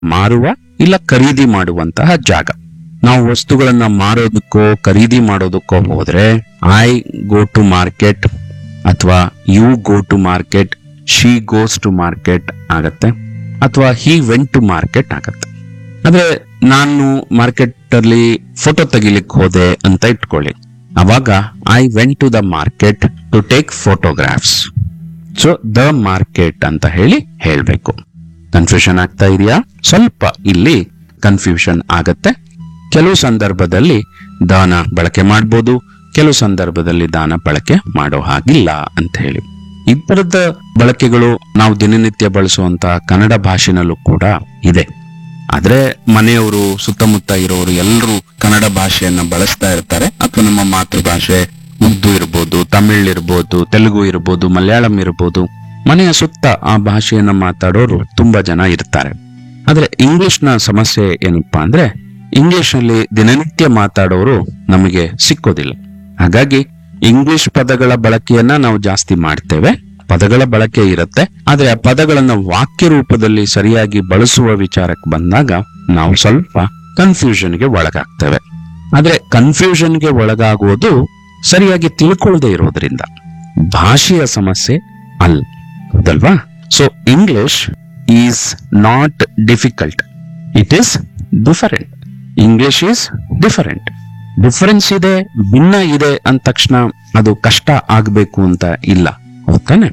ಮಾರುವ ಇಲ್ಲ ಖರೀದಿ ಮಾಡುವಂತಹ ಜಾಗ ನಾವು ವಸ್ತುಗಳನ್ನ ಮಾರೋದಕ್ಕೋ ಖರೀದಿ ಮಾಡೋದಕ್ಕೋ ಹೋದ್ರೆ ಐ ಗೋ ಟು ಮಾರ್ಕೆಟ್ ಅಥವಾ you go to market she goes to market ಆಗತ್ತೆ ಅಥವಾ ಹಿ ವೆಂಟ್ ಟು ಮಾರ್ಕೆಟ್ ಆಗತ್ತೆ ಆದ್ರೆ ನಾನು ಮಾರ್ಕೆಟ್ ಅಲ್ಲಿ ಫೋಟೋ ತೆಗಿಲಿಕ್ಕೆ ಹೋದೆ ಅಂತ ಇಟ್ಕೊಳ್ಳಿ ಅವಾಗ I went to the market to take photographs so the market ಅಂತ ಹೇಳಿ ಹೇಳ್ಬೇಕು ಕನ್ಫ್ಯೂಷನ್ ಆಗ್ತಾ ಇದೆಯಾ ಸ್ವಲ್ಪ ಇಲ್ಲಿ ಕನ್ಫ್ಯೂಷನ್ ಆಗತ್ತೆ ಕೆಲವು ಸಂದರ್ಭದಲ್ಲಿ ದಾನ ಬಳಕೆ ಮಾಡ್ಬೋದು ಕೆಲವು ಸಂದರ್ಭದಲ್ಲಿ ದಾನ ಬಳಕೆ ಮಾಡೋ ಹಾಗಿಲ್ಲ ಅಂತ ಹೇಳಿ ಇಬ್ಬರದ ಬಳಕೆಗಳು ನಾವು ದಿನನಿತ್ಯ ಬಳಸುವಂತಹ ಕನ್ನಡ ಭಾಷೆನಲ್ಲೂ ಕೂಡ ಇದೆ ಆದ್ರೆ ಮನೆಯವರು ಸುತ್ತಮುತ್ತ ಇರೋರು ಎಲ್ಲರೂ ಕನ್ನಡ ಭಾಷೆಯನ್ನ ಬಳಸ್ತಾ ಇರ್ತಾರೆ ಅಥವಾ ನಮ್ಮ ಮಾತೃಭಾಷೆ ಉರ್ದು ಇರ್ಬೋದು ತಮಿಳ್ ಇರ್ಬೋದು ತೆಲುಗು ಇರ್ಬೋದು ಮಲಯಾಳಂ ಇರ್ಬೋದು ಮನೆಯ ಸುತ್ತ ಆ ಭಾಷೆಯನ್ನ ಮಾತಾಡೋರು ತುಂಬಾ ಜನ ಇರ್ತಾರೆ ಆದ್ರೆ ಇಂಗ್ಲಿಷ್ ನ ಸಮಸ್ಯೆ ಏನಪ್ಪಾ ಅಂದ್ರೆ ಇಂಗ್ಲಿಷ್ ನಲ್ಲಿ ದಿನನಿತ್ಯ ಮಾತಾಡೋರು ನಮಗೆ ಸಿಕ್ಕೋದಿಲ್ಲ ಹಾಗಾಗಿ ಇಂಗ್ಲಿಷ್ ಪದಗಳ ಬಳಕೆಯನ್ನ ನಾವು ಜಾಸ್ತಿ ಮಾಡ್ತೇವೆ ಪದಗಳ ಬಳಕೆ ಇರುತ್ತೆ ಆದ್ರೆ ಆ ಪದಗಳನ್ನ ವಾಕ್ಯ ರೂಪದಲ್ಲಿ ಸರಿಯಾಗಿ ಬಳಸುವ ವಿಚಾರಕ್ಕೆ ಬಂದಾಗ ನಾವು ಸ್ವಲ್ಪ ಕನ್ಫ್ಯೂಷನ್ಗೆ ಒಳಗಾಗ್ತೇವೆ ಆದ್ರೆ ಕನ್ಫ್ಯೂಷನ್ಗೆ ಒಳಗಾಗುವುದು ಸರಿಯಾಗಿ ತಿಳ್ಕೊಳ್ಳದೆ ಇರೋದ್ರಿಂದ ಭಾಷೆಯ ಸಮಸ್ಯೆ ಅಲ್ಲ ಹೌದಲ್ವಾ so English is not difficult it is different English is different difference ಇದೆ ಭಿನ್ನ ಇದೆ ಅಂದ ತಕ್ಷಣ ಅದು ಕಷ್ಟ ಆಗ್ಬೇಕು ಅಂತ ಇಲ್ಲ ಹೌದಾನೆ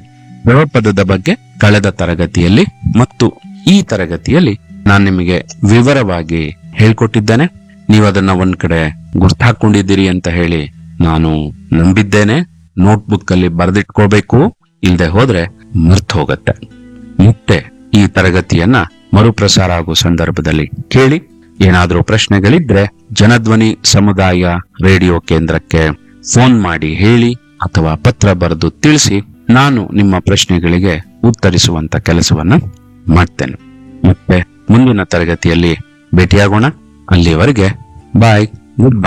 ಪದದ ಬಗ್ಗೆ ಕಳೆದ ತರಗತಿಯಲ್ಲಿ ಮತ್ತು ಈ ತರಗತಿಯಲ್ಲಿ ನಾನು ನಿಮಗೆ ವಿವರವಾಗಿ ಹೇಳ್ಕೊಟ್ಟಿದ್ದೇನೆ ನೀವು ಅದನ್ನ ಒಂದ್ ಕಡೆ ಗುರ್ತಾಕೊಂಡಿದ್ದೀರಿ ಅಂತ ಹೇಳಿ ನಾನು ನಂಬಿದ್ದೇನೆ ನೋಟ್ಬುಕ್ ಅಲ್ಲಿ ಬರೆದಿಟ್ಕೋಬೇಕು ಇಲ್ದೆ ಹೋದ್ರೆ ಮರ್ತು ಹೋಗತ್ತೆ ಮತ್ತೆ ಈ ತರಗತಿಯನ್ನ ಮರುಪ್ರಸಾರ ಆಗೋ ಸಂದರ್ಭದಲ್ಲಿ ಕೇಳಿ ಏನಾದ್ರೂ ಪ್ರಶ್ನೆಗಳಿದ್ರೆ ಜನಧ್ವನಿ ಸಮುದಾಯ ರೇಡಿಯೋ ಕೇಂದ್ರಕ್ಕೆ ಫೋನ್ ಮಾಡಿ ಹೇಳಿ ಅಥವಾ ಪತ್ರ ಬರೆದು ತಿಳಿಸಿ ನಾನು ನಿಮ್ಮ ಪ್ರಶ್ನೆಗಳಿಗೆ ಉತ್ತರಿಸುವಂತ ಕೆಲಸವನ್ನ ಮಾಡ್ತೇನೆ ಮತ್ತೆ ಮುಂದಿನ ತರಗತಿಯಲ್ಲಿ ಭೇಟಿಯಾಗೋಣ ಅಲ್ಲಿವರೆಗೆ ಬಾಯ್ ಗುಡ್ ಬೈ